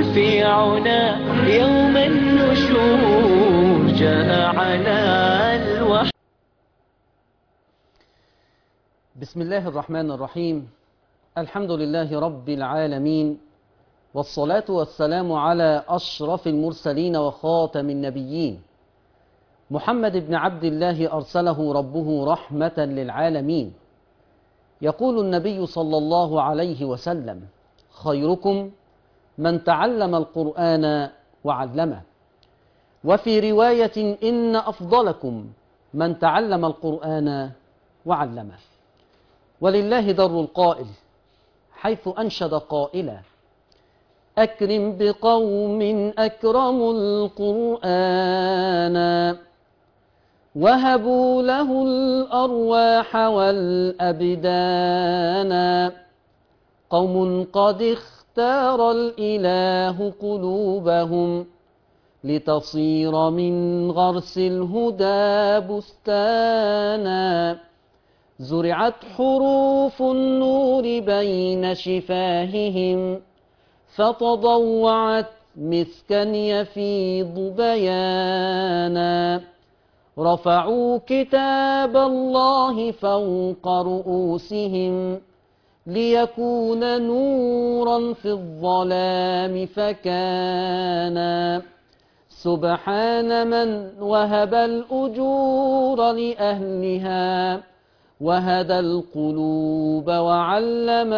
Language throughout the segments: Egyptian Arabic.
شفيعنا يوم النشور جاء على الوحي بسم الله الرحمن الرحيم الحمد لله رب العالمين والصلاة والسلام على أشرف المرسلين وخاتم النبيين محمد بن عبد الله أرسله ربه رحمة للعالمين يقول النبي صلى الله عليه وسلم خيركم من تعلم القرآن وعلمه وفي رواية إن أفضلكم من تعلم القرآن وعلمه ولله در القائل حيث أنشد قائلا أكرم بقوم أكرموا القرآن وهبوا له الأرواح والأبدان قوم قد اختار الإله قلوبهم لتصير من غرس الهدى بستانا زرعت حروف النور بين شفاههم فتضوعت مسكا يفيض بيانا رفعوا كتاب الله فوق رؤوسهم ليكون نورا في الظلام فكان سبحان من وهب الأجور لأهلها وهدى القلوب وعلم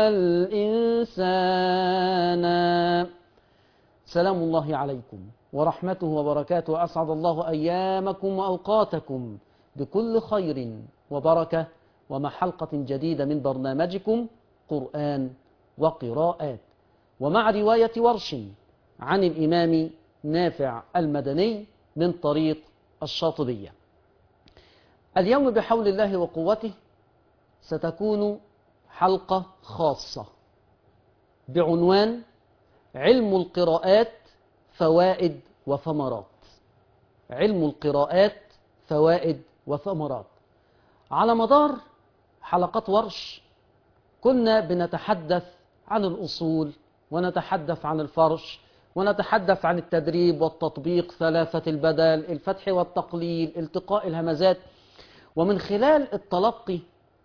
الإنسان سلام الله عليكم ورحمته وبركاته أسعد الله أيامكم وأوقاتكم بكل خير وبركة ومع حلقة جديدة من برنامجكم قرآن وقراءات ومع رواية ورش عن الإمام نافع المدني من طريق الشاطبية اليوم بحول الله وقوته ستكون حلقة خاصة بعنوان علم القراءات فوائد وثمرات علم القراءات فوائد وثمرات على مدار حلقات ورش كنا بنتحدث عن الأصول ونتحدث عن الفرش ونتحدث عن التدريب والتطبيق ثلاثة البدل الفتح والتقليل التقاء الهمزات ومن خلال التلقي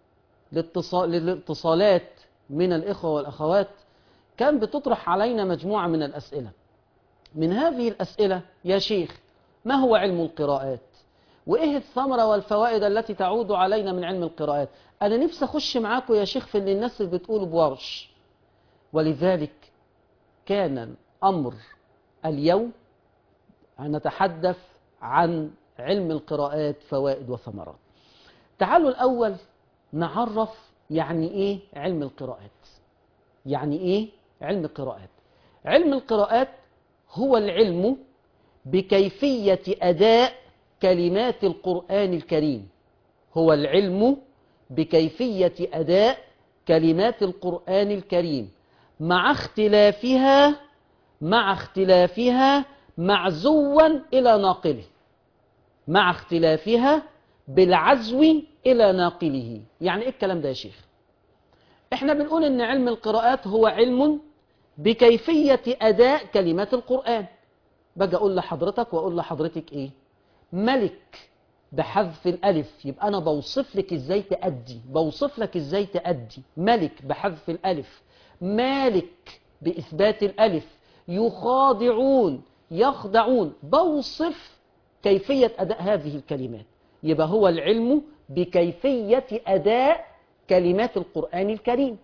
للاتصالات من الإخوة والأخوات كان بتطرح علينا مجموعة من الأسئلة من هذه الأسئلة يا شيخ ما هو علم القراءات وإيه الثمرة والفوائد التي تعود علينا من علم القراءات أنا نفسي أخش معاكم يا شيخ في اللي الناس اللي بتقول بورش ولذلك كان أمر اليوم نتحدث عن علم القراءات فوائد وثمرات تعالوا الأول نعرف يعني إيه علم القراءات يعني إيه علم القراءات علم القراءات هو العلم بكيفية أداء كلمات القرآن الكريم هو العلم بكيفية أداء كلمات القرآن الكريم مع اختلافها مع اختلافها معزوا إلى ناقله مع اختلافها بالعزو إلى ناقله يعني إيه الكلام ده يا شيخ إحنا بنقول إن علم القراءات هو علم بكيفية أداء كلمات القرآن باجي أقول لحضرتك وأقول لحضرتك إيه ملك بحذف الألف يبقى أنا بوصف لك إزاي تأدي بوصف لك إزاي تأدي ملك بحذف الألف مالك بإثبات الألف يخاضعون يخدعون بوصف كيفية أداء هذه الكلمات يبقى هو العلم بكيفية أداء كلمات القرآن الكريم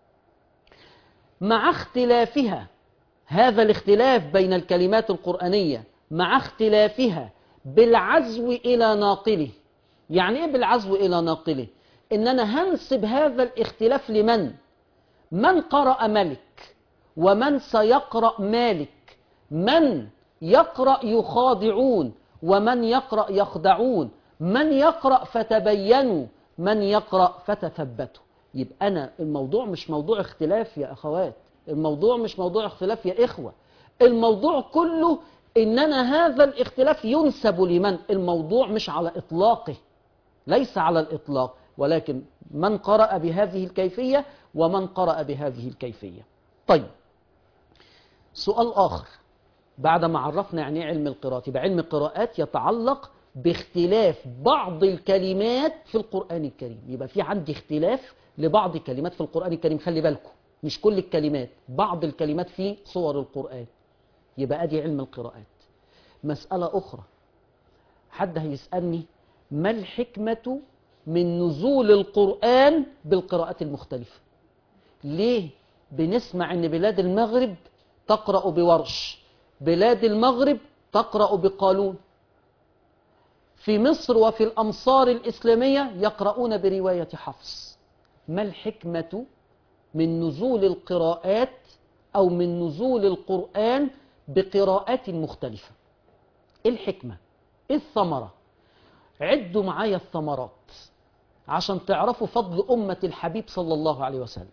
مع اختلافها هذا الاختلاف بين الكلمات القرآنية مع اختلافها بالعزو إلى ناقله يعني إيه بالعزو إلى ناقله إن أنا هنسب هذا الاختلاف لمن من قرأ ملك ومن سيقرأ مالك من يقرأ يخاضعون ومن يقرأ يخدعون من يقرأ فتبينوا من يقرأ فتثبتوا يبقى أنا الموضوع مش موضوع اختلاف يا أخوات الموضوع مش موضوع اختلاف يا إخوة الموضوع كله إننا هذا الاختلاف ينسب لمن الموضوع مش على إطلاقه ليس على الإطلاق ولكن من قرأ بهذه الكيفية ومن قرأ بهذه الكيفية طيب سؤال آخر بعد ما عرفنا يعني ايه علم القراءات يبقى علم القراءات يتعلق باختلاف بعض الكلمات في القرآن الكريم يبقى في عندي اختلاف لبعض الكلمات في القرآن الكريم خلي بالكم مش كل الكلمات بعض الكلمات في صور القرآن يبقى ادي علم القراءات مسألة أخرى حد هيسألني ما الحكمة من نزول القرآن بالقراءات المختلفة ليه بنسمع ان بلاد المغرب تقرأ بورش بلاد المغرب تقرأ بقالون في مصر وفي الأمصار الإسلامية يقرؤون برواية حفص ما الحكمة من نزول القراءات أو من نزول القرآن بقراءات مختلفة إيه الحكمة إيه الثمرة عدوا معايا الثمرات عشان تعرفوا فضل أمة الحبيب صلى الله عليه وسلم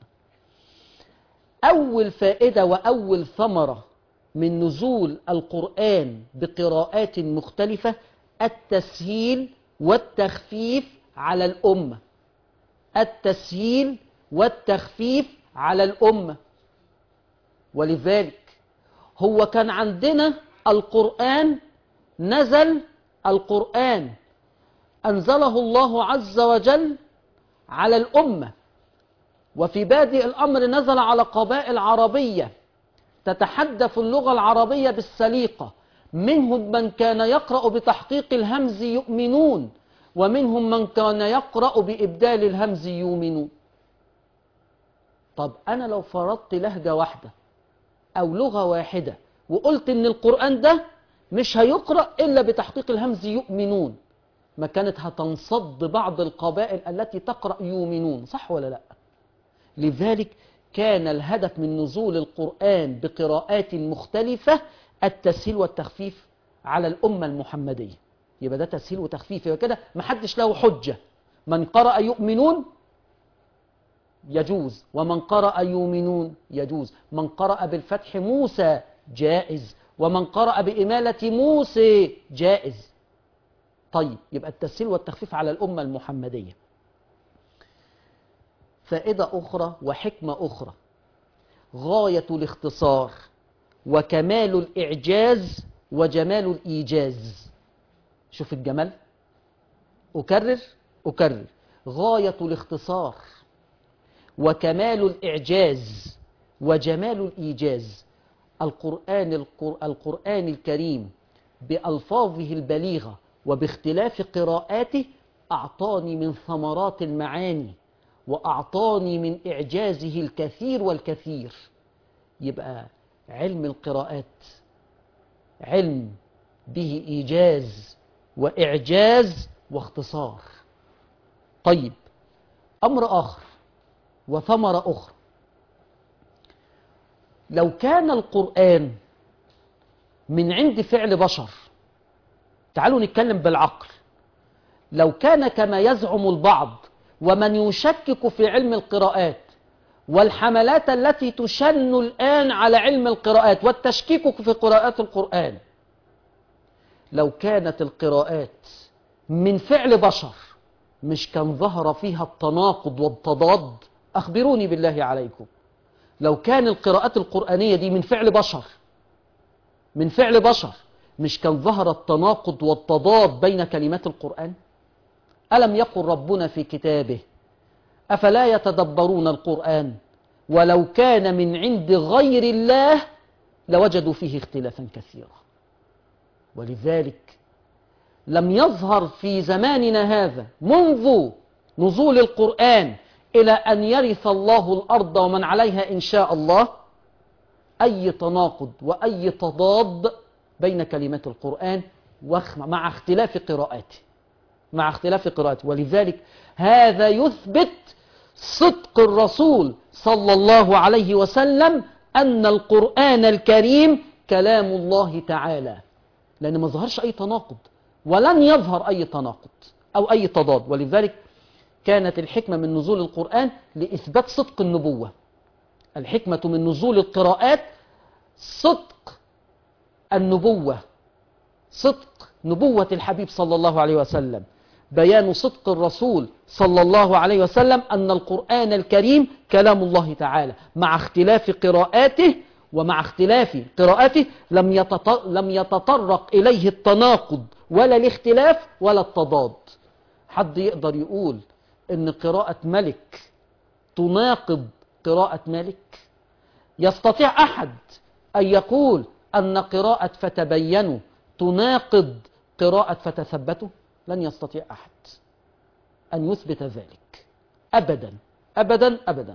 أول فائدة وأول ثمرة من نزول القرآن بقراءات مختلفة التسهيل والتخفيف على الأمة التسهيل والتخفيف على الأمة ولذلك هو كان عندنا القرآن نزل القرآن أنزله الله عز وجل على الأمة وفي بادئ الأمر نزل على قبائل عربية تتحدث اللغة العربية بالسليقة منهم من كان يقرأ بتحقيق الهمز يؤمنون ومنهم من كان يقرأ بإبدال الهمز يؤمنون طب أنا لو فرضت لهجة واحدة أو لغة واحدة وقلت إن القرآن ده مش هيقرأ إلا بتحقيق الهمز يؤمنون ما كانت هتنصد بعض القبائل التي تقرأ يؤمنون صح ولا لا لذلك كان الهدف من نزول القرآن بقراءات مختلفة التسهيل والتخفيف على الأمة المحمدية يبقى ده تسهيل وتخفيف يبقى كده محدش له حجة من قرأ يؤمنون يجوز ومن قرأ يؤمنون يجوز من قرأ بالفتح موسى جائز ومن قرأ بإمالة موسى جائز طيب يبقى التسهيل والتخفيف على الأمة المحمدية فائدة أخرى وحكمة أخرى غاية الاختصار وكمال الإعجاز وجمال الإيجاز شوف الجمال أكرر أكرر غاية الاختصار وكمال الإعجاز وجمال الإيجاز القرآن, القر... القرآن الكريم بألفاظه البليغة وباختلاف قراءاته أعطاني من ثمرات المعاني وأعطاني من إعجازه الكثير والكثير يبقى علم القراءات علم به إيجاز وإعجاز واختصار طيب أمر آخر وثمرة أخرى لو كان القرآن من عند فعل بشر تعالوا نتكلم بالعقل لو كان كما يزعم البعض ومن يشكك في علم القراءات والحملات التي تشن الآن على علم القراءات والتشكيك في قراءات القرآن لو كانت القراءات من فعل بشر مش كان ظهر فيها التناقض والتضاد أخبروني بالله عليكم لو كان القراءات القرآنية دي من فعل بشر من فعل بشر مش كان ظهر التناقض والتضاد بين كلمات القرآن ألم يقل ربنا في كتابه أفلا يتدبرون القرآن ولو كان من عند غير الله لوجدوا فيه اختلافا كثيرا ولذلك لم يظهر في زماننا هذا منذ نزول القرآن إلى أن يرث الله الأرض ومن عليها إن شاء الله أي تناقض وأي تضاد بين كلمات القرآن مع اختلاف قراءاته مع اختلاف قراءته ولذلك هذا يثبت صدق الرسول صلى الله عليه وسلم أن القرآن الكريم كلام الله تعالى لأن ما ظهرش أي تناقض ولن يظهر أي تناقض أو أي تضاد ولذلك كانت الحكمة من نزول القرآن لإثبات صدق النبوة الحكمة من نزول القراءات صدق النبوة صدق نبوة الحبيب صلى الله عليه وسلم بيان صدق الرسول صلى الله عليه وسلم أن القرآن الكريم كلام الله تعالى مع اختلاف قراءاته ومع اختلاف قراءته لم يتط- لم يتطرق إليه التناقض ولا الاختلاف ولا التضاد حد يقدر يقول إن قراءة ملك تناقض قراءة مالك يستطيع أحد أن يقول أن قراءة فتبينوا تناقض قراءة فتثبتوا لن يستطيع أحد أن يثبت ذلك أبدا أبدا أبدا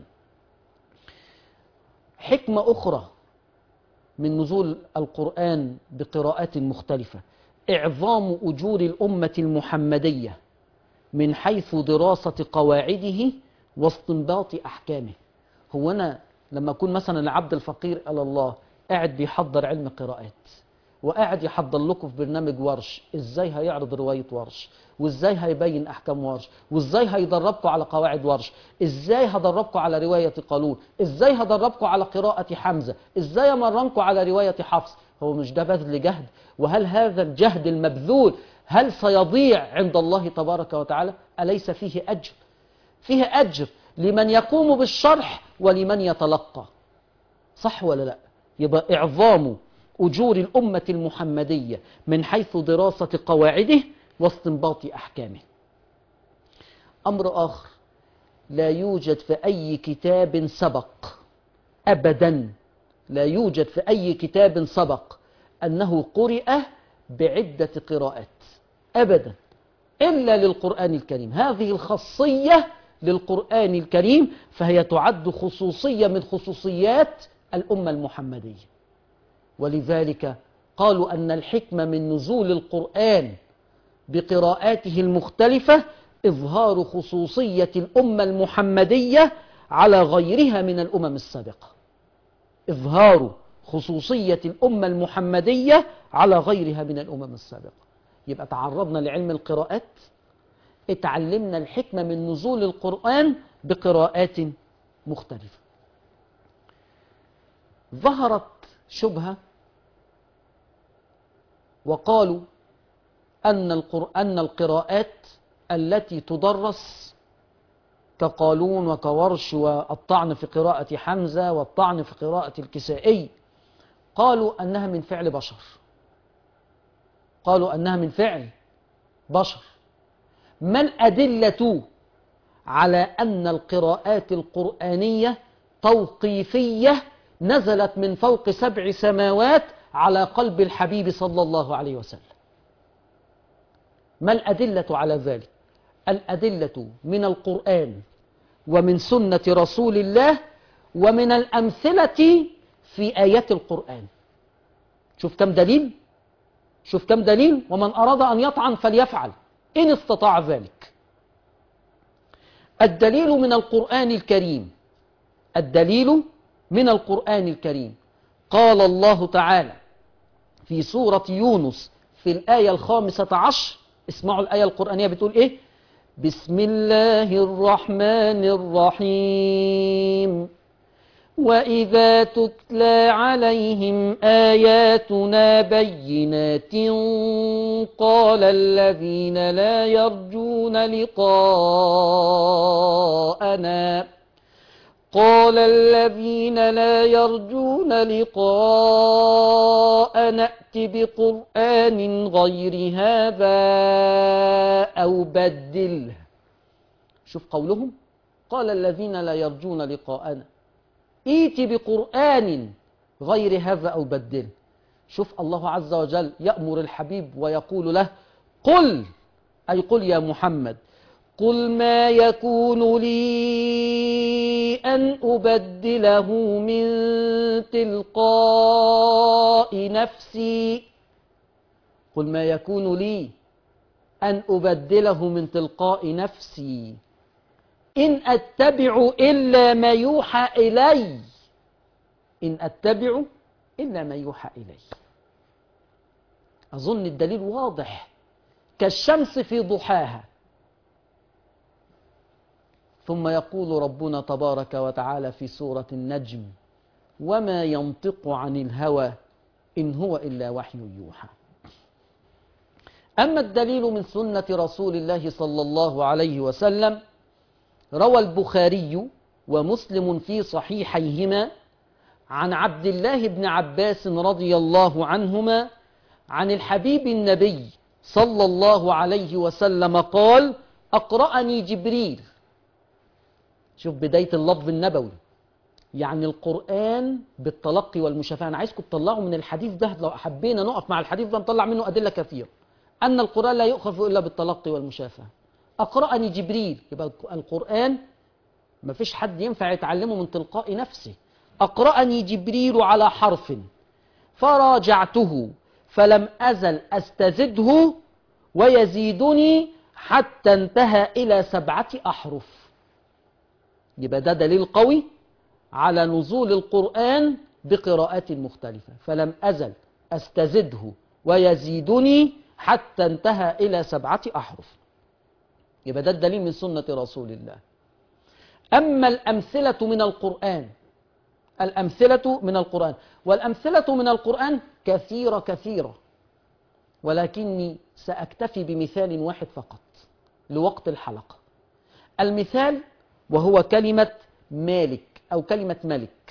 حكمة أخرى من نزول القرآن بقراءات مختلفة إعظام أجور الأمة المحمدية من حيث دراسة قواعده واستنباط أحكامه هو أنا لما أكون مثلا العبد الفقير إلى الله قاعد بيحضر علم قراءات وقاعد يحضر لكم في برنامج ورش ازاي هيعرض رواية ورش وازاي هيبين احكام ورش وازاي هيدربكم على قواعد ورش ازاي هدربكم على رواية قالون ازاي هدربكم على قراءة حمزة ازاي امرنكم على رواية حفص هو مش ده بذل جهد وهل هذا الجهد المبذول هل سيضيع عند الله تبارك وتعالى أليس فيه أجر فيه أجر لمن يقوم بالشرح ولمن يتلقى صح ولا لا يبقى إعظام أجور الأمة المحمدية من حيث دراسة قواعده واستنباط أحكامه أمر آخر لا يوجد في أي كتاب سبق أبدا لا يوجد في أي كتاب سبق أنه قرئ بعدة قراءات أبدا إلا للقرآن الكريم هذه الخاصية للقرآن الكريم فهي تعد خصوصية من خصوصيات الأمة المحمدية ولذلك قالوا أن الحكمة من نزول القرآن بقراءاته المختلفة إظهار خصوصية الأمة المحمدية على غيرها من الأمم السابقة إظهار خصوصية الأمة المحمدية على غيرها من الأمم السابقة يبقى تعرضنا لعلم القراءات اتعلمنا الحكمة من نزول القرآن بقراءات مختلفة ظهرت شبهة وقالوا أن القرآن القراءات التي تدرس كقالون وكورش والطعن في قراءة حمزة والطعن في قراءة الكسائي قالوا أنها من فعل بشر قالوا أنها من فعل بشر ما الأدلة على أن القراءات القرآنية توقيفية نزلت من فوق سبع سماوات على قلب الحبيب صلى الله عليه وسلم ما الأدلة على ذلك الأدلة من القرآن ومن سنة رسول الله ومن الأمثلة في آيات القرآن شوف كم دليل شوف كم دليل ومن أراد أن يطعن فليفعل إن استطاع ذلك الدليل من القرآن الكريم الدليل من القرآن الكريم قال الله تعالى في سورة يونس في الآية الخامسة عشر اسمعوا الآية القرآنية بتقول إيه بسم الله الرحمن الرحيم وإذا تتلى عليهم آياتنا بينات قال الذين لا يرجون لقاءنا قال الذين لا يرجون لقاء نأت بقرآن غير هذا أو بدله شوف قولهم قال الذين لا يرجون لقاءنا ائت بقرآن غير هذا أو بدله شوف الله عز وجل يأمر الحبيب ويقول له قل أي قل يا محمد قل ما يكون لي أن أبدله من تلقاء نفسي قل ما يكون لي أن أبدله من تلقاء نفسي إن أتبع إلا ما يوحى إلي إن أتبع إلا ما يوحى إلي أظن الدليل واضح كالشمس في ضحاها ثم يقول ربنا تبارك وتعالى في سورة النجم وما ينطق عن الهوى إن هو إلا وحي يوحى أما الدليل من سنة رسول الله صلى الله عليه وسلم روى البخاري ومسلم في صحيحيهما عن عبد الله بن عباس رضي الله عنهما عن الحبيب النبي صلى الله عليه وسلم قال أقرأني جبريل شوف بداية اللفظ النبوي يعني القرآن بالتلقي والمشافهة أنا عايزكم تطلعوا من الحديث ده لو حبينا نقف مع الحديث ده نطلع منه أدلة كثيرة أن القرآن لا يؤخذ إلا بالتلقي والمشافهة أقرأني جبريل يبقى القرآن ما فيش حد ينفع يتعلمه من تلقاء نفسه أقرأني جبريل على حرف فراجعته فلم أزل أستزده ويزيدني حتى انتهى إلى سبعة أحرف يبقى ده دليل قوي على نزول القرآن بقراءات مختلفة فلم أزل أستزده ويزيدني حتى انتهى إلى سبعة أحرف يبقى ده الدليل من سنة رسول الله أما الأمثلة من القرآن الأمثلة من القرآن والأمثلة من القرآن كثيرة كثيرة ولكني سأكتفي بمثال واحد فقط لوقت الحلقة المثال وهو كلمة مالك أو كلمة ملك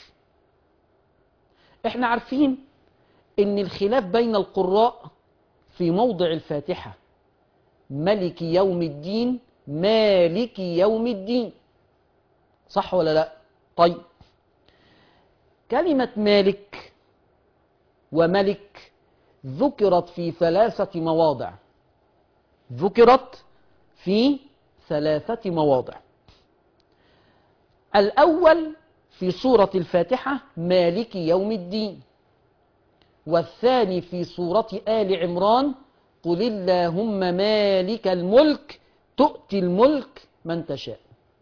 احنا عارفين ان الخلاف بين القراء في موضع الفاتحة ملك يوم الدين مالك يوم الدين صح ولا لا طيب كلمة مالك وملك ذكرت في ثلاثة مواضع ذكرت في ثلاثة مواضع الأول في سورة الفاتحة مالك يوم الدين والثاني في سورة آل عمران قل اللهم مالك الملك تؤتي الملك من تشاء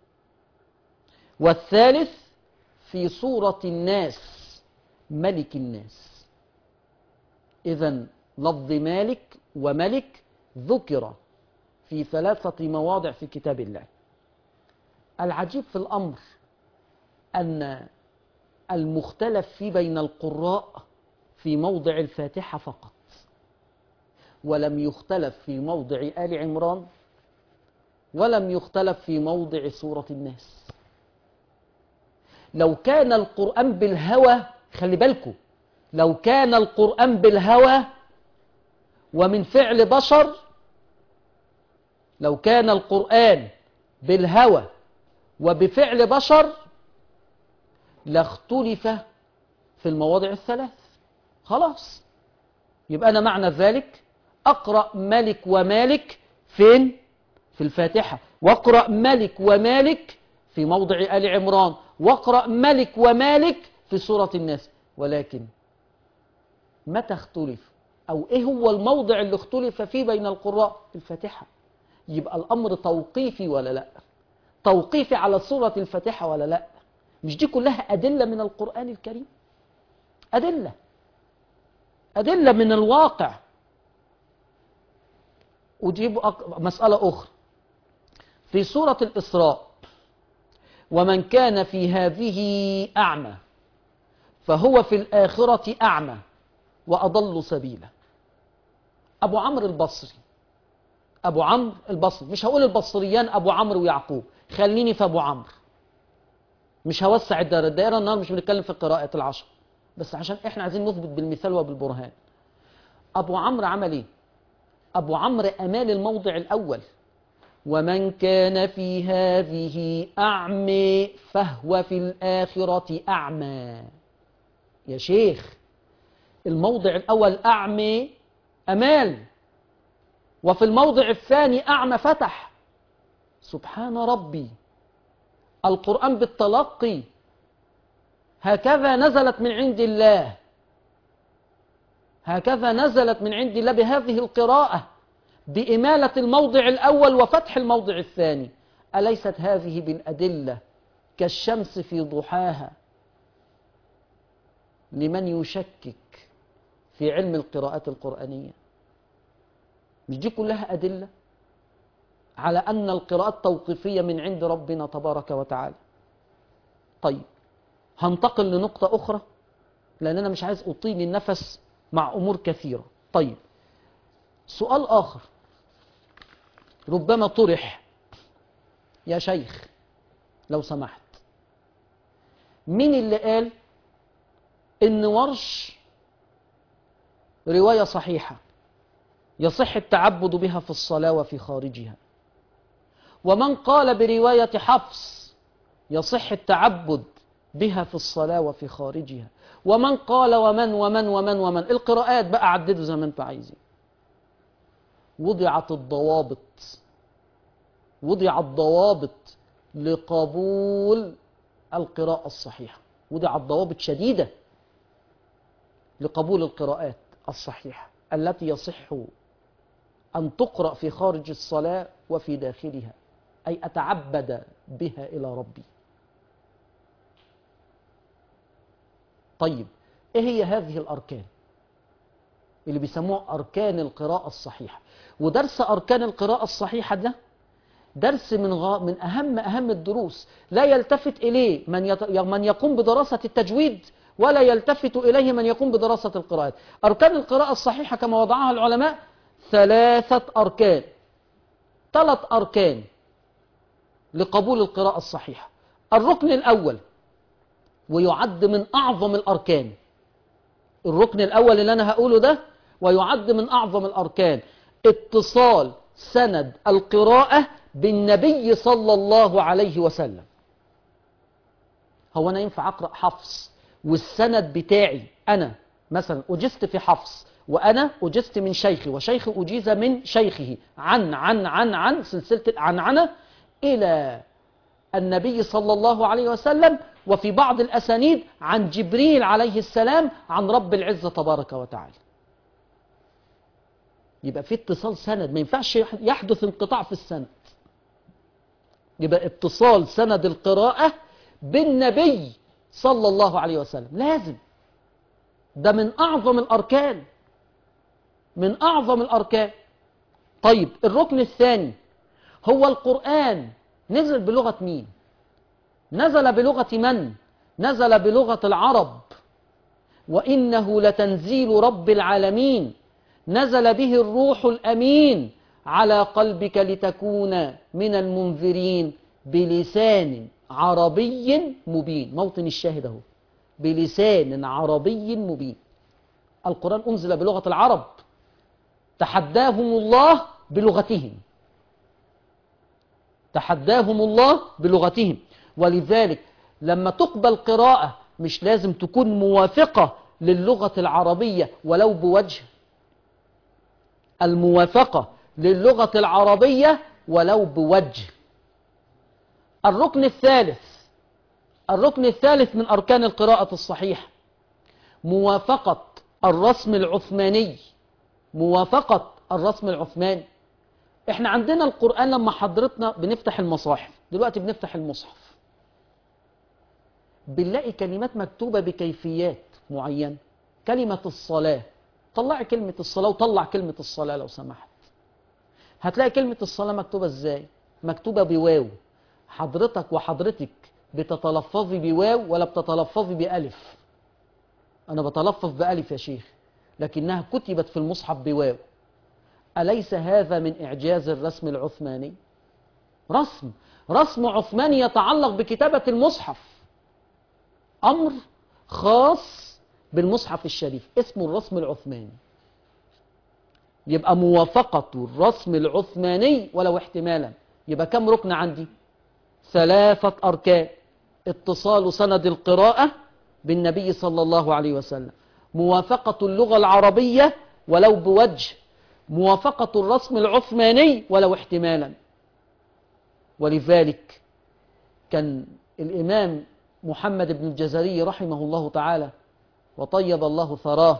والثالث في سورة الناس ملك الناس إذا لفظ مالك وملك ذكر في ثلاثة مواضع في كتاب الله العجيب في الأمر أن المختلف في بين القراء في موضع الفاتحة فقط ولم يختلف في موضع آل عمران ولم يختلف في موضع سورة الناس لو كان القرآن بالهوى خلي بالكم لو كان القرآن بالهوى ومن فعل بشر لو كان القرآن بالهوى وبفعل بشر لاختلف في المواضع الثلاث خلاص يبقى أنا معنى ذلك أقرأ ملك ومالك فين في الفاتحة واقرأ ملك ومالك في موضع آل عمران واقرأ ملك ومالك في سورة الناس ولكن متى اختلف أو إيه هو الموضع اللي اختلف فيه بين القراء في الفاتحة يبقى الأمر توقيفي ولا لا توقيفي على سورة الفاتحة ولا لا مش دي كلها أدلة من القرآن الكريم أدلة أدلة من الواقع أجيب أك- مسألة أخرى في سورة الإسراء ومن كان في هذه أعمى فهو في الآخرة أعمى وأضل سبيلا أبو عمرو البصري أبو عمرو البصري مش هقول البصريان أبو عمرو ويعقوب خليني في أبو عمرو مش هوسع الدائرة الدائرة النهار مش بنتكلم في قراءة العشر بس عشان احنا عايزين نثبت بالمثال وبالبرهان أبو عمرو عمل ايه أبو عمرو أمال الموضع الأول ومن كان في هذه أعمى فهو في الآخرة أعمى يا شيخ الموضع الأول أعمى أمال وفي الموضع الثاني أعمى فتح سبحان ربي القرآن بالتلقي هكذا نزلت من عند الله هكذا نزلت من عند الله بهذه القراءة بإمالة الموضع الأول وفتح الموضع الثاني أليست هذه بالأدلة كالشمس في ضحاها لمن يشكك في علم القراءات القرآنية مش دي كلها أدلة على أن القراءات توقيفية من عند ربنا تبارك وتعالى طيب هنتقل لنقطة أخرى لأن أنا مش عايز أطيل النفس مع أمور كثيرة طيب سؤال آخر ربما طرح يا شيخ لو سمحت مين اللي قال إن ورش رواية صحيحة يصح التعبد بها في الصلاة وفي خارجها ومن قال برواية حفص يصح التعبد بها في الصلاة وفي خارجها ومن قال ومن ومن ومن ومن القراءات بقى عددوا زي ما انتوا عايزين وضعت الضوابط وضعت ضوابط لقبول القراءة الصحيحة وضعت ضوابط شديدة لقبول القراءات الصحيحة التي يصح أن تقرأ في خارج الصلاة وفي داخلها أي أتعبد بها إلى ربي طيب إيه هي هذه الأركان اللي بيسموها أركان القراءة الصحيحة ودرس أركان القراءة الصحيحة ده درس من غا من أهم أهم الدروس لا يلتفت إليه من يت... من يقوم بدراسة التجويد ولا يلتفت إليه من يقوم بدراسة القراءات أركان القراءة الصحيحة كما وضعها العلماء ثلاثة أركان ثلاث أركان لقبول القراءة الصحيحة الركن الأول ويعد من أعظم الأركان الركن الأول اللي أنا هقوله ده ويعد من أعظم الأركان اتصال سند القراءة بالنبي صلى الله عليه وسلم هو أنا ينفع أقرأ حفص والسند بتاعي أنا مثلا أجزت في حفص وأنا أجزت من شيخي وشيخي أجيز من شيخه عن عن عن عن سلسلة العنعنة إلى النبي صلى الله عليه وسلم وفي بعض الأسانيد عن جبريل عليه السلام عن رب العزة تبارك وتعالى يبقى في اتصال سند ما ينفعش يحدث انقطاع في السند يبقى اتصال سند القراءة بالنبي صلى الله عليه وسلم لازم ده من أعظم الأركان من أعظم الأركان طيب الركن الثاني هو القرآن نزل بلغة مين نزل بلغة من نزل بلغة العرب وإنه لتنزيل رب العالمين نزل به الروح الأمين على قلبك لتكون من المنذرين بلسان عربي مبين موطن الشاهد اهو بلسان عربي مبين القرآن أنزل بلغة العرب تحداهم الله بلغتهم تحداهم الله بلغتهم ولذلك لما تقبل قراءة مش لازم تكون موافقة للغة العربية ولو بوجه الموافقة للغة العربية ولو بوجه الركن الثالث الركن الثالث من أركان القراءة الصحيحة موافقة الرسم العثماني موافقة الرسم العثماني احنا عندنا القرآن لما حضرتنا بنفتح المصاحف دلوقتي بنفتح المصحف بنلاقي كلمات مكتوبة بكيفيات معينة كلمة الصلاة طلعي كلمة الصلاة وطلع كلمة الصلاة لو سمحت هتلاقي كلمة الصلاة مكتوبة ازاي مكتوبة بواو حضرتك وحضرتك بتتلفظي بواو ولا بتتلفظي بألف أنا بتلفظ بألف يا شيخ لكنها كتبت في المصحف بواو أليس هذا من إعجاز الرسم العثماني رسم رسم عثماني يتعلق بكتابة المصحف أمر خاص بالمصحف الشريف اسمه الرسم العثماني يبقى موافقة الرسم العثماني ولو احتمالا يبقى كم ركن عندي ثلاثة أركان اتصال سند القراءة بالنبي صلى الله عليه وسلم موافقة اللغة العربية ولو بوجه موافقة الرسم العثماني ولو احتمالا ولذلك كان الإمام محمد بن الجزري رحمه الله تعالى وطيب الله ثراه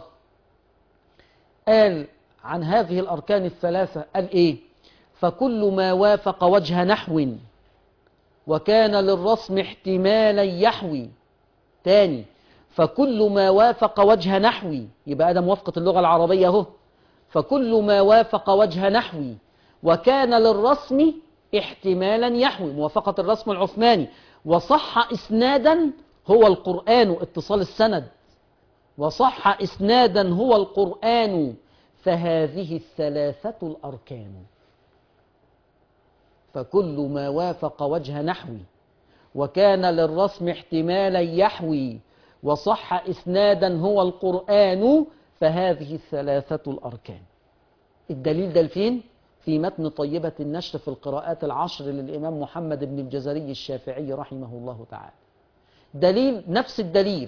قال عن هذه الأركان الثلاثة قال إيه فكل ما وافق وجه نحو وكان للرسم احتمالا يحوي تاني فكل ما وافق وجه نحوي يبقى ده موافقة اللغة العربية اهو فكل ما وافق وجه نحوي وكان للرسم احتمالا يحوي موافقة الرسم العثماني وصح إسنادا هو القرآن اتصال السند وصح إسنادا هو القرآن فهذه الثلاثة الأركان فكل ما وافق وجه نحوي وكان للرسم احتمالا يحوي وصح إسنادا هو القرآن فهذه الثلاثة الأركان الدليل ده فين؟ في متن طيبة النشر في القراءات العشر للإمام محمد بن الجزري الشافعي رحمه الله تعالى دليل نفس الدليل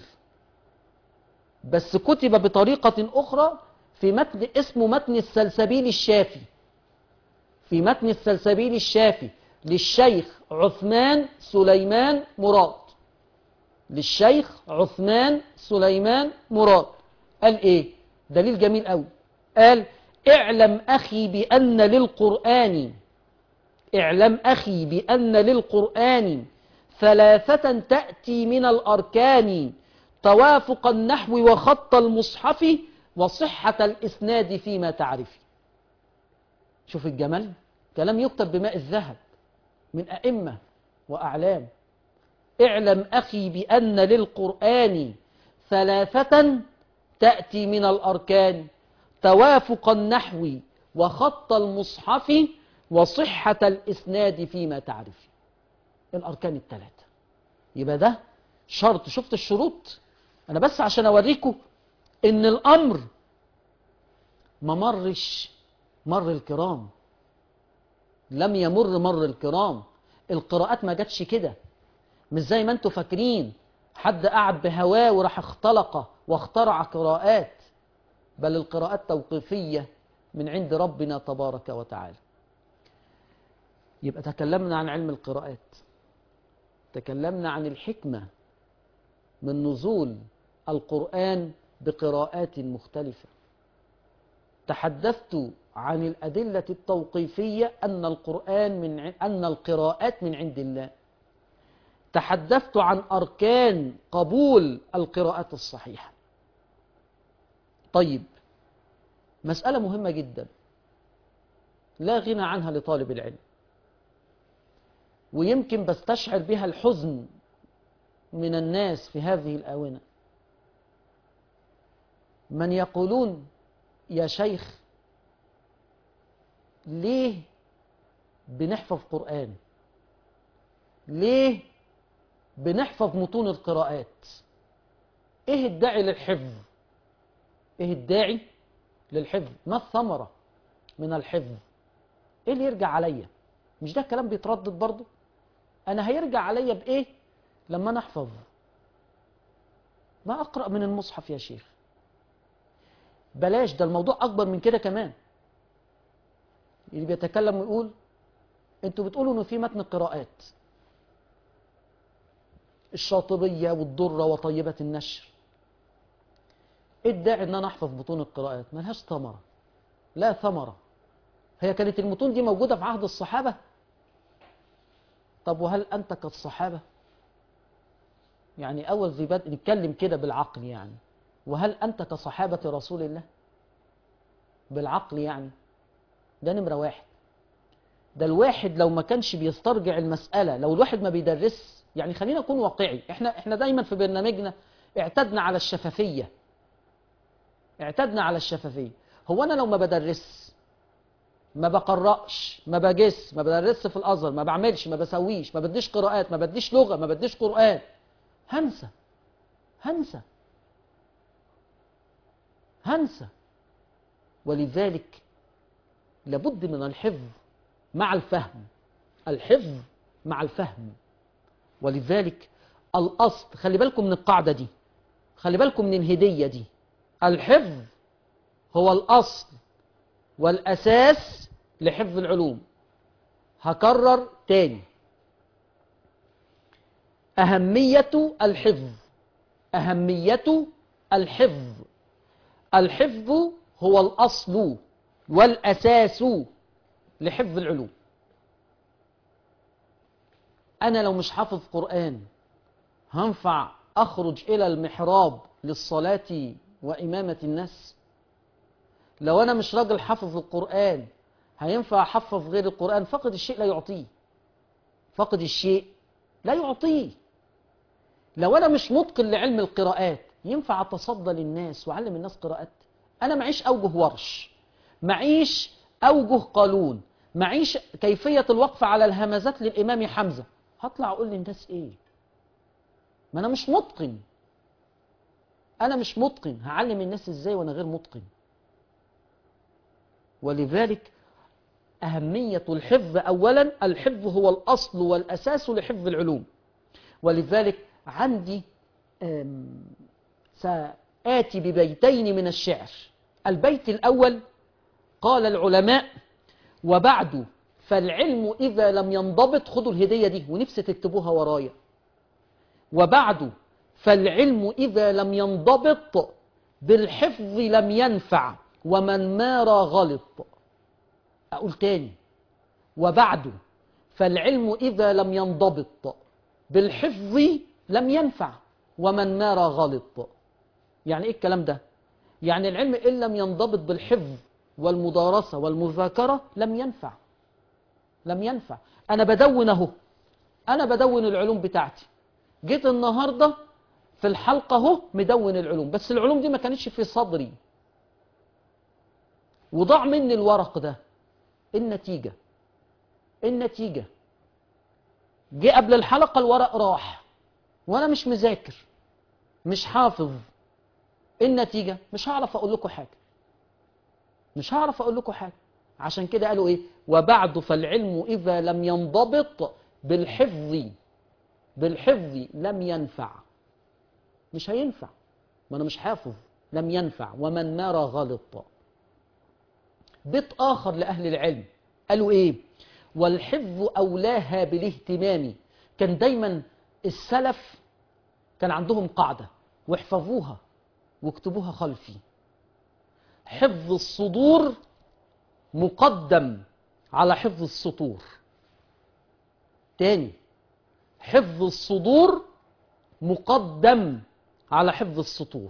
بس كتب بطريقة أخرى في متن اسمه متن السلسبيل الشافي في متن السلسبيل الشافي للشيخ عثمان سليمان مراد للشيخ عثمان سليمان مراد قال ايه دليل جميل قوي قال اعلم اخي بان للقران اعلم اخي بان للقران ثلاثه تاتي من الاركان توافق النحو وخط المصحف وصحه الاسناد فيما تعرفي شوف الجمال كلام يكتب بماء الذهب من أئمة وأعلام اعلم أخي بأن للقرآن ثلاثة تأتي من الأركان توافق النحو وخط المصحف وصحة الإسناد فيما تعرف الأركان الثلاثة يبقى ده شرط شفت الشروط أنا بس عشان أوريكم إن الأمر ما مرش مر الكرام لم يمر مر الكرام القراءات ما جاتش كده مش زي ما انتوا فاكرين حد قعد بهواه وراح اختلق واخترع قراءات بل القراءات توقيفية من عند ربنا تبارك وتعالى يبقى تكلمنا عن علم القراءات تكلمنا عن الحكمة من نزول القرآن بقراءات مختلفة تحدثت عن الأدلة التوقيفية أن القرآن من ع- أن القراءات من عند الله تحدثت عن أركان قبول القراءات الصحيحة طيب مسألة مهمة جدا لا غنى عنها لطالب العلم ويمكن بستشعر بها الحزن من الناس في هذه الآونة من يقولون يا شيخ ليه بنحفظ قرآن ليه بنحفظ متون القراءات ايه الداعي للحفظ ايه الداعي للحفظ ما الثمرة من الحفظ ايه اللي يرجع عليا مش ده الكلام بيتردد برضه انا هيرجع عليا بايه لما انا احفظ ما اقرا من المصحف يا شيخ بلاش ده الموضوع اكبر من كده كمان اللي بيتكلم ويقول انتوا بتقولوا انه في متن قراءات الشاطبية والضرة وطيبة النشر ايه الداعي ان انا احفظ متون القراءات ملهاش ثمرة لا ثمرة هي كانت المتون دي موجودة في عهد الصحابة طب وهل انت كالصحابة يعني اول ذي بدء نتكلم كده بالعقل يعني وهل انت كصحابة رسول الله بالعقل يعني ده نمرة واحد ده الواحد لو ما كانش بيسترجع المسألة لو الواحد ما بيدرس يعني خلينا نكون واقعي احنا احنا دايما في برنامجنا اعتدنا على الشفافية اعتدنا على الشفافية هو انا لو ما بدرس ما بقرأش ما بجس ما بدرس في الازهر ما بعملش ما بسويش ما بديش قراءات ما بديش لغة ما بديش قرآن هنسى هنسى هنسى ولذلك لابد من الحفظ مع الفهم الحفظ مع الفهم ولذلك الأصل خلي بالكم من القاعدة دي خلي بالكم من الهدية دي الحفظ هو الأصل والأساس لحفظ العلوم هكرر تاني أهمية الحفظ أهمية الحفظ الحفظ هو الأصل والأساس لحفظ العلوم أنا لو مش حافظ قرآن هنفع أخرج إلى المحراب للصلاة وإمامة الناس لو أنا مش راجل حافظ القرآن هينفع أحفظ غير القرآن فقد الشيء لا يعطيه فقد الشيء لا يعطيه لو أنا مش متقن لعلم القراءات ينفع أتصدى للناس وأعلم الناس قراءات أنا معيش أوجه ورش معيش أوجه قانون معيش كيفية الوقف على الهمزات للإمام حمزة هطلع أقول للناس إيه ما أنا مش متقن انا مش متقن هعلم الناس ازاي وانا غير متقن ولذلك أهمية الحفظ أولا الحفظ هو الأصل والأساس لحفظ العلوم ولذلك عندي أم، سآتي ببيتين من الشعر البيت الأول قال العلماء وبعد فالعلم إذا لم ينضبط خدوا الهدية دي ونفسي تكتبوها ورايا وبعد فالعلم إذا لم ينضبط بالحفظ لم ينفع ومن مار غلط أقول تاني وبعد فالعلم إذا لم ينضبط بالحفظ لم ينفع ومن مار غلط يعني إيه الكلام ده يعني العلم إن لم ينضبط بالحفظ والمدارسة والمذاكرة لم ينفع لم ينفع أنا بدون أهو أنا بدون العلوم بتاعتي جيت النهاردة في الحلقة أهو مدون العلوم بس العلوم دي ما كانتش في صدري وضاع مني الورق ده النتيجة النتيجة جه قبل الحلقة الورق راح وأنا مش مذاكر مش حافظ النتيجة مش هعرف أقول لكم حاجة مش هعرف أقول لكم حاجة عشان كده قالوا إيه وبعد فالعلم إذا لم ينضبط بالحفظ بالحفظ لم ينفع مش هينفع ما أنا مش حافظ لم ينفع ومن مار غلط بيت آخر لأهل العلم قالوا إيه والحفظ أولاها بالاهتمام كان دايما السلف كان عندهم قاعدة واحفظوها واكتبوها خلفي حفظ الصدور مقدم على حفظ السطور تاني حفظ الصدور مقدم على حفظ السطور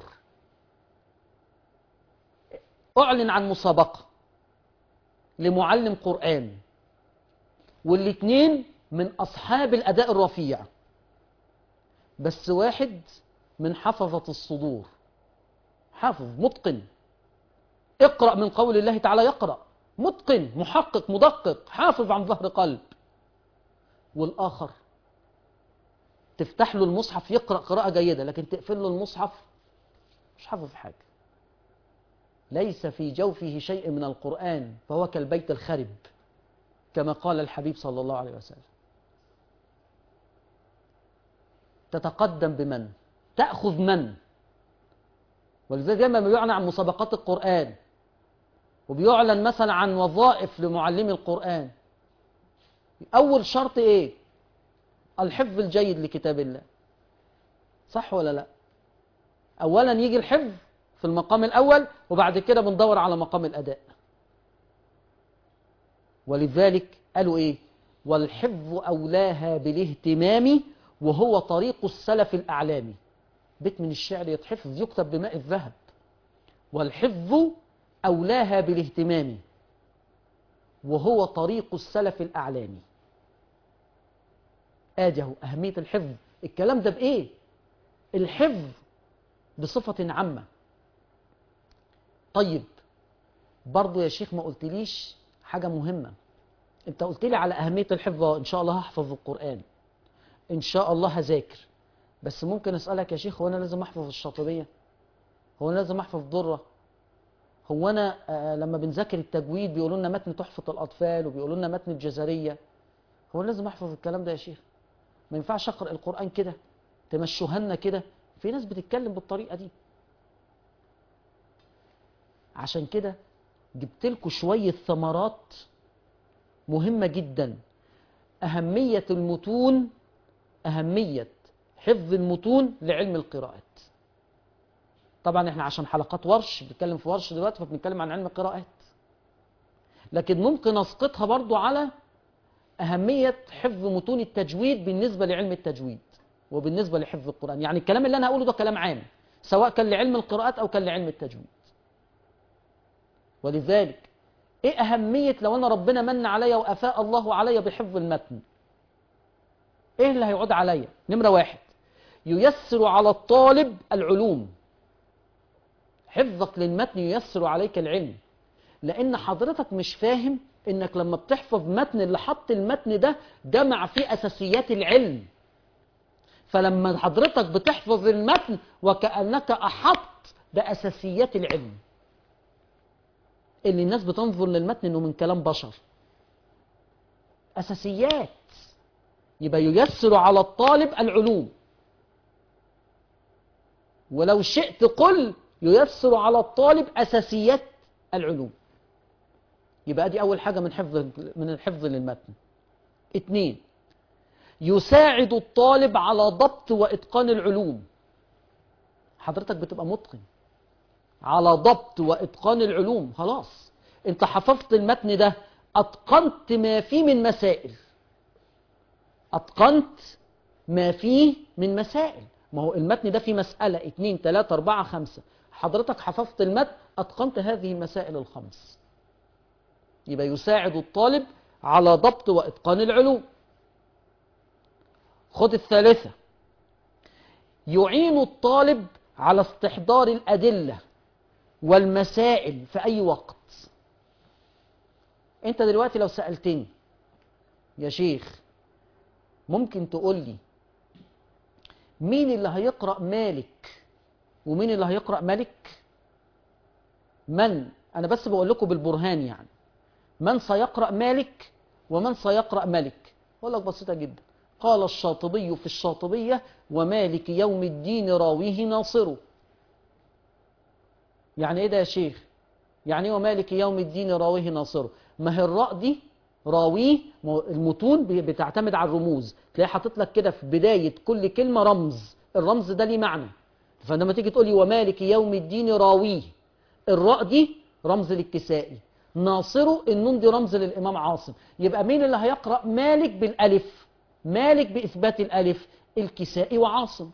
أعلن عن مسابقة لمعلم قرآن والاتنين من أصحاب الأداء الرفيع بس واحد من حفظة الصدور حافظ متقن اقرأ من قول الله تعالى يقرأ متقن محقق مدقق حافظ عن ظهر قلب والآخر تفتح له المصحف يقرأ قراءة جيدة لكن تقفل له المصحف مش حافظ حاجة ليس في جوفه شيء من القرآن فهو كالبيت الخرب كما قال الحبيب صلى الله عليه وسلم تتقدم بمن تأخذ من ولذلك دايما بيعلن عن مسابقات القرآن وبيعلن مثلا عن وظائف لمعلمي القرآن أول شرط إيه الحفظ الجيد لكتاب الله صح ولا لا أولا يجي الحفظ في المقام الأول وبعد كده بندور على مقام الأداء ولذلك قالوا إيه والحفظ أولاها بالاهتمام وهو طريق السلف الأعلامي بيت من الشعر يتحفظ يكتب بماء الذهب والحفظ أولاها بالاهتمام وهو طريق السلف الأعلامي آجه أهمية الحفظ الكلام ده بإيه الحفظ بصفة عامة طيب برضو يا شيخ ما قلتليش حاجة مهمة انت قلت لي على أهمية الحفظ ان شاء الله هحفظ القرآن ان شاء الله هذاكر بس ممكن اسألك يا شيخ هو انا لازم احفظ الشاطبية هو انا لازم احفظ ضرة هو انا آه لما بنذاكر التجويد بيقولوا لنا متن تحفة الاطفال وبيقولوا لنا متن الجزرية هو أنا لازم احفظ الكلام ده يا شيخ ما ينفعش اقرا القرآن كده تمشوهنا كده في ناس بتتكلم بالطريقة دي عشان كده جبت لكم شوية ثمرات مهمة جدا أهمية المتون أهمية حفظ المتون لعلم القراءات طبعا احنا عشان حلقات ورش بنتكلم في ورش دلوقتي فبنتكلم عن علم القراءات لكن ممكن اسقطها برضو على أهمية حفظ متون التجويد بالنسبة لعلم التجويد وبالنسبة لحفظ القرآن يعني الكلام اللي أنا هقوله ده كلام عام سواء كان لعلم القراءات أو كان لعلم التجويد ولذلك ايه اهمية لو انا ربنا من عليا وافاء الله عليا بحفظ المتن ايه اللي هيعود عليا نمرة واحد ييسر على الطالب العلوم حفظك للمتن ييسر عليك العلم لان حضرتك مش فاهم انك لما بتحفظ متن اللي حط المتن ده جمع فيه اساسيات العلم فلما حضرتك بتحفظ المتن وكأنك أحط بأساسيات العلم اللي الناس بتنظر للمتن انه من كلام بشر اساسيات يبقى ييسر على الطالب العلوم ولو شئت قل ييسر على الطالب اساسيات العلوم يبقى دي اول حاجه من حفظ من الحفظ للمتن اتنين يساعد الطالب على ضبط واتقان العلوم حضرتك بتبقى متقن على ضبط واتقان العلوم خلاص انت حفظت المتن ده اتقنت ما فيه من مسائل اتقنت ما فيه من مسائل ما هو المتن ده فيه مسألة اتنين تلاتة اربعة خمسة حضرتك حفظت المتن اتقنت هذه المسائل الخمس يبقى يساعد الطالب على ضبط واتقان العلوم خد الثالثة يعين الطالب على استحضار الأدلة والمسائل في أي وقت أنت دلوقتي لو سألتني يا شيخ ممكن تقول لي مين اللي هيقرأ مالك ومين اللي هيقرأ ملك من أنا بس بقول لكم بالبرهان يعني من سيقرأ مالك ومن سيقرأ ملك أقول لك بسيطة جدا قال الشاطبي في الشاطبية ومالك يوم الدين راويه ناصره يعني ايه ده يا شيخ يعني ايه ومالك يوم الدين راويه ناصره ما هي الراء دي راويه المتون بتعتمد على الرموز تلاقي حاطط لك كده في بداية كل كلمة رمز الرمز ده ليه معنى فلما تيجي تقول لي ومالك يوم الدين راويه الراء دي رمز للكسائي ناصره النون دي رمز للإمام عاصم يبقى مين اللي هيقرأ مالك بالألف مالك بإثبات الألف الكسائي وعاصم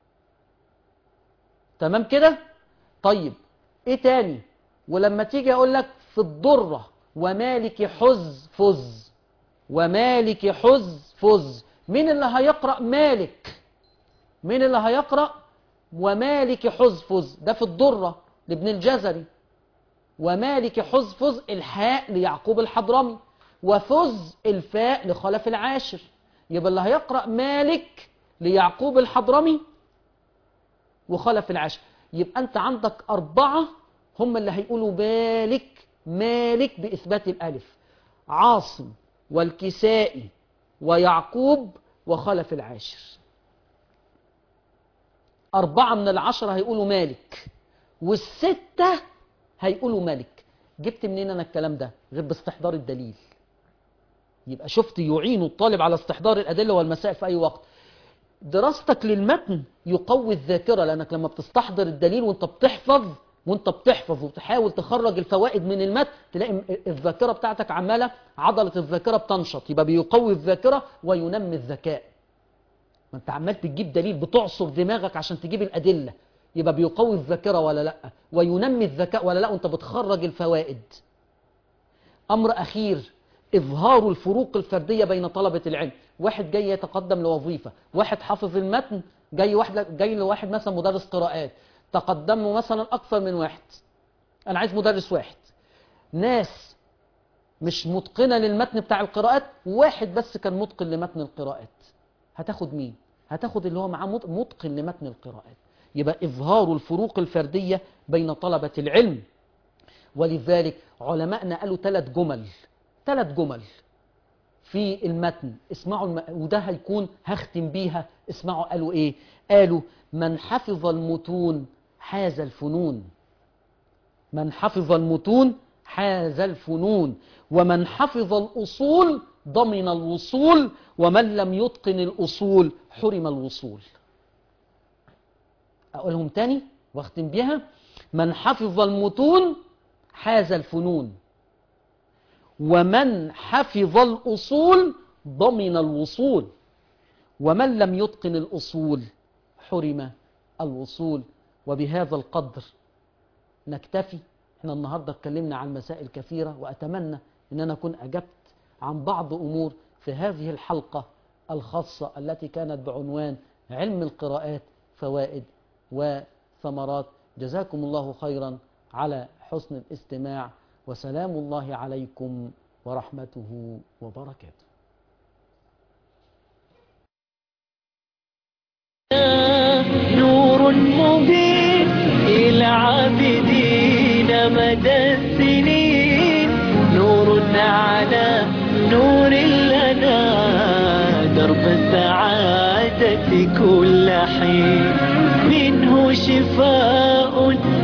تمام كده طيب ايه تاني ولما تيجي اقول لك في الضرة ومالك حز فز ومالك حز فز مين اللي هيقرأ مالك مين اللي هيقرأ ومالك حز فز ده في الضرة لابن الجزري ومالك حز فز الحاء ليعقوب الحضرمي وفز الفاء لخلف العاشر يبقى اللي هيقرأ مالك ليعقوب الحضرمي وخلف العاشر يبقى أنت عندك أربعة هم اللي هيقولوا مالك مالك بإثبات الألف عاصم والكسائي ويعقوب وخلف العاشر أربعة من العشرة هيقولوا مالك والستة هيقولوا ملك جبت منين أنا الكلام ده غير باستحضار الدليل يبقى شفت يعين الطالب على استحضار الأدلة والمسائل في أي وقت دراستك للمتن يقوي الذاكرة لأنك لما بتستحضر الدليل وانت بتحفظ وانت بتحفظ وتحاول تخرج الفوائد من المتن تلاقي الذاكرة بتاعتك عمالة عضلة الذاكرة بتنشط يبقى بيقوي الذاكرة وينمي الذكاء ما انت عمال تجيب دليل بتعصر دماغك عشان تجيب الأدلة يبقى بيقوي الذاكرة ولا لا وينمي الذكاء ولا لا وانت بتخرج الفوائد أمر أخير إظهار الفروق الفردية بين طلبة العلم واحد جاي يتقدم لوظيفة واحد حافظ المتن جاي واحد جاي لواحد مثلا مدرس قراءات تقدموا مثلا أكثر من واحد أنا عايز مدرس واحد ناس مش متقنة للمتن بتاع القراءات واحد بس كان متقن لمتن القراءات هتاخد مين هتاخد اللي هو معاه متقن لمتن القراءات يبقى إظهار الفروق الفردية بين طلبة العلم ولذلك علماءنا قالوا ثلاث جمل ثلاث جمل في المتن اسمعوا الم... وده هيكون هختم بيها اسمعوا قالوا ايه قالوا من حفظ المتون حاز الفنون من حفظ المتون حاز الفنون ومن حفظ الأصول ضمن الوصول ومن لم يتقن الأصول حرم الوصول أقولهم تاني واختم بيها من حفظ المتون حاز الفنون ومن حفظ الأصول ضمن الوصول ومن لم يتقن الأصول حرم الوصول وبهذا القدر نكتفي احنا النهاردة اتكلمنا عن مسائل كثيرة وأتمنى أن أنا أكون أجبت عن بعض أمور في هذه الحلقة الخاصة التي كانت بعنوان علم القراءات فوائد وثمرات جزاكم الله خيرا على حسن الاستماع وسلام الله عليكم ورحمته وبركاته نور مبين إلى عابدين مدى السنين نور على نور لنا درب السعادة كل حين منه شفاء